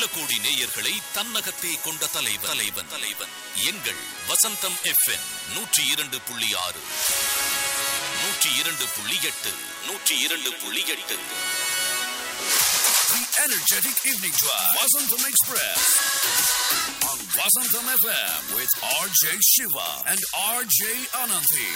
கோடி நேயர்களை தன்னகத்தே கொண்ட தலைவன் தலைவன் தலைவன் எங்கள் வசந்தம் எஃப்எம் நூற்றி இரண்டு புள்ளி ஆறு நூற்றி இரண்டு புள்ளி எட்டு நூற்றி இரண்டு புள்ளி எட்டு The energetic evening drive. Vasantham Express. On Vasantham FM with RJ Shiva and RJ Ananthi.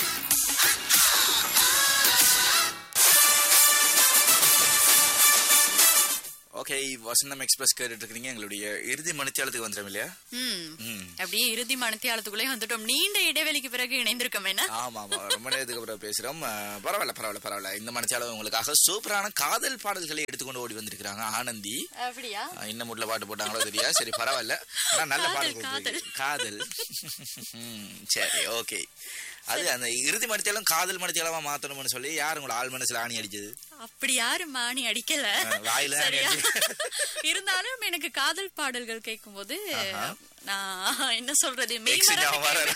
Okay Vasantham express கேட்டுட்டு இருக்கீங்க எங்களுடைய இறுதி மணித்தியாலத்துக்கு வந்துடும் இல்லையா ம் ம். அப்படியே இறுதி மனத்தியாலத்துக்குள்ளே வந்துட்டோம் நீண்ட இடைவெளிக்கு பிறகு இணைந்திருக்கோம் என்ன ஆமா ஆமா ரொம்ப நேரத்துக்கு அப்புறம் பேசுறோம் அஹ், பரவாயில்ல பரவாயில்ல பரவாயில்ல இந்த மணித்தியாலம் உங்களுக்காக சூப்பரான காதல் பாடல்களை எடுத்துக்கொண்டு ஓடி வந்திருக்கிறாங்க ஆனந்தி அப்படியா அஹ், இன்னும் முட்ல பாட்டு போட்டாங்களோ தெரியா சரி பரவாயில்ல ஆனா நல்ல காதல், பாடல் காதல். கொடுத்திருக்கீங்க. காதல் ம், சரி ஓகே அது அந்த இறுதி மணித்தியாலம் காதல் மணித்தியாலமா மாத்தணும்னு சொல்லி யார் உங்களை ஆள் மனசுல ஆணி அடிச்சது அப்படி யாரும் மாணி அடிக்கல ஆ, வாயில தான் சரியா அடி. இருந்தாலும் எனக்கு காதல் பாடல்கள் கேட்கும்போது நான் என்ன சொல்றது Ex மெய்மறந்து ஞாபகம் வராது.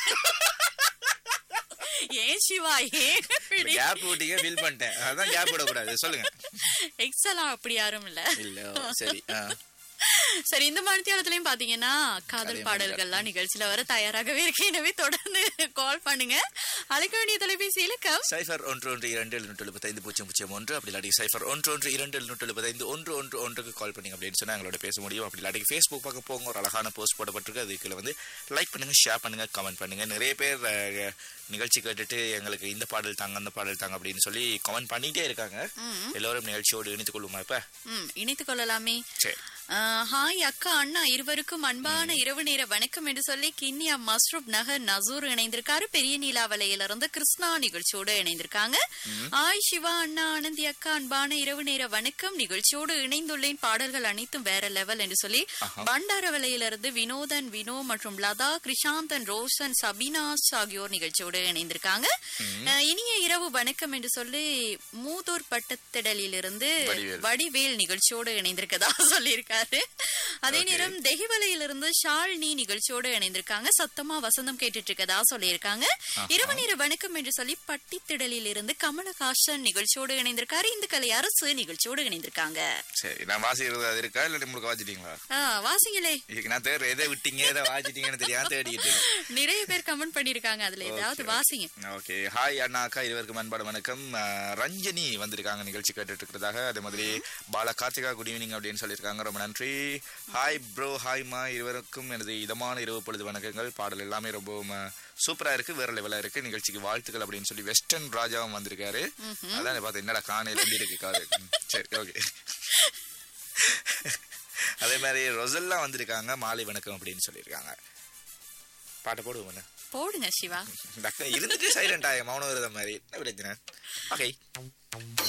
ஏன் சிவா ஏன் இப்படி? கேப் விட்டீங்க ஃபீல் பண்ணிட்டேன் அதான் கேப் விடக்கூடாது சொல்லுங்க எக்ஸ் எல்லாம் அப்படி யாரும் இல்ல இல்ல ஓ, சரி ஆ. சரி இந்த மணித்தியாலத்திலயும் பாத்தீங்கன்னா அதே காதல் மாதிரி பாடல்கள்லாம் நிகழ்ச்சியில வர தயாராகவே இருக்கு எனவே தொடர்ந்து கால் பண்ணுங்க அழைக்க வேண்டிய தொலைபேசி இலக்கம் சைஃபர் ஒன்று ஒன்று இரண்டு எழுநூற்று எழுபத்தைந்து பூஜ்ஜியம் பூஜ்ஜியம் ஒன்று அப்படி இல்லாட்டி சைஃபர் ஒன்று ஒன்று இரண்டு எழுநூற்று எழுபத்தைந்து ஒன்று ஒன்று ஒன்றுக்கு கால் பண்ணீங்க அப்படின்னு சொன்னா எங்களோட பேச முடியும் அப்படி இல்லாட்டி ஃபேஸ்புக் பக்கம் போங்க ஒரு அழகான போஸ்ட் போடப்பட்டிருக்கு அதுக்குள்ள வந்து லைக் பண்ணுங்க ஷேர் பண்ணுங்க கமெண்ட் பண்ணுங்க நிறைய பேர் அஹ், நிகழ்ச்சி கேட்டுட்டு எங்களுக்கு இந்த பாடல் தாங்க அந்த பாடல் தாங்க அப்படின்னு சொல்லி கமெண்ட் பண்ணிட்டே இருக்காங்க எல்லோரும் நிகழ்ச்சியோடு இணைத்துக் கொள்ளுமா இப்ப ம் இணைத்துக் கொள்ளலாமே சரி ஆஹ், ஹாய் அக்கா அண்ணா இருவருக்கும் அன்பான இரவு நேர வணக்கம் என்று சொல்லி கிண்ணியா மஸ்ரூப் நகர் நசூர் இணைந்திருக்காரு பெரிய நீலாவலையில இருந்து கிருஷ்ணா நிகழ்ச்சியோடு இணைந்திருக்காங்க ஹாய் சிவா அண்ணா ஆனந்தி அக்கா அன்பான இரவு நேர வணக்கம் நிகழ்ச்சியோடு இணைந்துள்ளேன் பாடல்கள் அனைத்தும் வேற லெவல் என்று சொல்லி பண்டாரவலையில இருந்து வினோதன் வினோ மற்றும் லதா கிருஷாந்தன் ரோஷன் சபினாஸ் ஆகியோர் நிகழ்ச்சியோடு இணைந்திருக்காங்க ஆஹ், இனிய இரவு வணக்கம் என்று சொல்லி மூதூர் பட்டத்திடலிலிருந்து வடிவேல். வடிவேல் நிகழ்ச்சியோடு இணைந்திருக்கதா சொல்லியிருக்காரு அதே நேரம் தெஹிவலையிலிருந்து ஷால்னி நிகழ்ச்சியோடு இணைந்திருக்காங்க சத்தமா வசந்தம் கேட்டுட்டு இருக்கதா சொல்லியிருக்காங்க இரவு நேர வணக்கம் என்று சொல்லி பட்டித்திடலில் இருந்து கமலஹாசன் நிகழ்ச்சியோடு இணைந்திருக்காரு இந்த கலை அரசு நிகழ்ச்சியோடு இணைந்திருக்காங்க சரி நான் வாசிக்கிறது அது இருக்கா இல்லாட்டி உங்களுக்கு வாசிட்டீங்களா ஆ, வாசிங்களே இதுக்கு நான் தேர் எதை விட்டீங்க எதை வாசிட்டீங்கன்னு தெரியாம தேடிக்கிட்டு இருக்கேன். நிறைய பேர் கமெண்ட் பண்ணிருக்காங்க அதுல ஏதாவது வாசிங்க ஓகே ஹாய் அண்ணா அக்கா இருவருக்கும் அன்பான வணக்கம் அஹ், ரஞ்சனி வந்திருக்காங்க நிகழ்ச்சி கேட்டுட்டு இருக்கிறதாக அதே மாதிரி பாலா கார்த்திகா குட் ஈவினிங் அப்படின்னு சொல்லியிருக்காங்க ரொம்ப நன்றி ஹாய் ப்ரோ ஹாய்மா இருவருக்கும் எனது இதமான இரவு பொழுது வணக்கங்கள் பாடல் எல்லாமே ரொம்ப சூப்பரா இருக்கு வேற லெவலா இருக்கு நிகழ்ச்சிக்கு வாழ்த்துக்கள் அப்படின்னு சொல்லி வெஸ்டர்ன் ராஜாவும் வந்திருக்காரு அதான் பார்த்தேன் என்னடா காணையில் எப்படி இருக்கு காது ம், சரி ஓகே அதே மாதிரி ரொசல்லா வந்திருக்காங்க மாலை வணக்கம் அப்படின்னு சொல்லியிருக்காங்க பாட்டை போடுவோம் போடுங்க சிவா இந்த அக்கா இருந்துட்டு சைலண்ட் ஆய மௌன விரதம் மாதிரி என்ன பிரச்சனை ஓகே